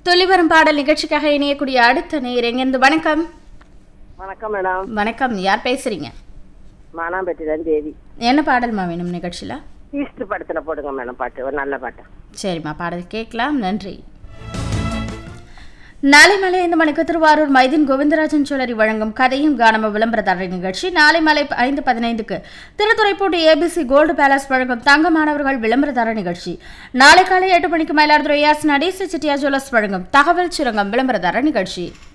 துளிவரும் பாடல் நிகழ்ச்சிக்காக இணையக்கூடிய அடுத்த நேர் எங்கேருந்து வணக்கம் வணக்கம் மேடம் வணக்கம் யார் பேசுறீங்க மானாம்பேட்டிலேருந்து தேவி என்ன பாடல்மா வேணும் நிகழ்ச்சியில் ஈஸ்ட் படத்தில் போடுங்க மேடம் பாட்டு ஒரு நல்ல பாட்டு சரிம்மா பாடல் கேட்கலாம் நன்றி நாளை மாலை ஐந்து மணிக்கு திருவாரூர் மைதீன் கோவிந்தராஜன் சோழரி வழங்கும் கதையும் கானமும் விளம்பரதாரர் நிகழ்ச்சி நாளை மாலை ஐந்து பதினைந்துக்கு திருத்துறைப்பூண்டி ஏபிசி கோல்டு பேலஸ் வழங்கும் தங்க மாணவர்கள் விளம்பரதாரர் நிகழ்ச்சி நாளை காலை எட்டு மணிக்கு மயிலாடுதுறை யாஸ் நடேச செட்டியா ஜுவல்லர்ஸ் வழங்கும் தகவல் சுரங்கம் விளம்பரதாரர் நிகழ்ச்சி